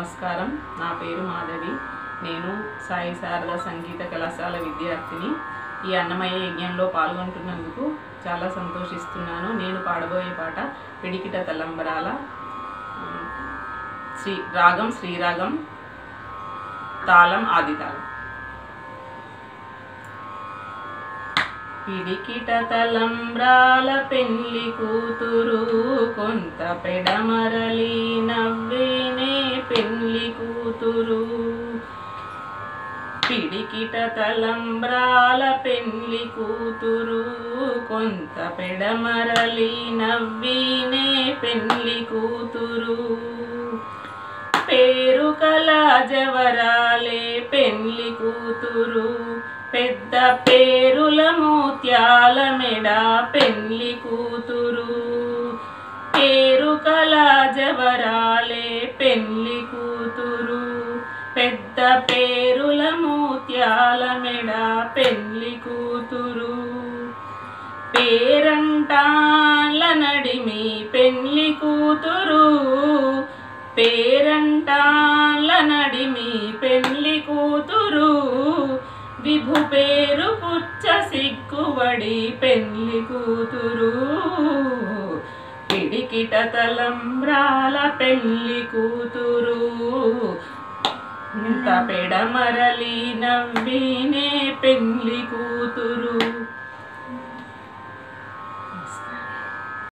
నమస్కారం నా పేరు మాధవి నేను సాయి శారద సంగీత కళాశాల విద్యార్థిని ఈ అన్నమయ్య యజ్ఞంలో పాల్గొంటున్నందుకు చాలా సంతోషిస్తున్నాను నేను పాడబోయే పాట పిడికిట తలంబరాల ఉమ్, శ్రీ రాగం శ్రీరాగం తాళం ఆది తాళం పిడికిట తలంబ్రాల పెళ్లి కూతురు కొంత పెడమరలి నవ్వేనే పెళ్లి కూతురు పిడికిట తలంబ్రాల పెళ్లి కూతురు కొంత పెడమరలి నవ్వీనే పెళ్లి కూతురు పేరు కల జవరాలే పెళ్లి కూతురు పెద్ద పేరుల ముత్యాల మెడ పెళ్లి కూతురు పేరు కల జవరాలే పెళ్లి కూతురు పెద్ద పేరుల ముత్యాల మెడ పెళ్లి కూతురు పేరంటాళ్ళ నడిమి పెళ్లి కూతురు పేరంటాళ్ళ నడిమి పెళ్లి కూతురు విభు పేరు పుచ్చ సిగ్గుబడి పెళ్లి కూతురు పిడికిట తలంబ్రాల పెళ్లి కూతురు ఇంత పెడమరలి నవ్వినే పెళ్లి కూతురు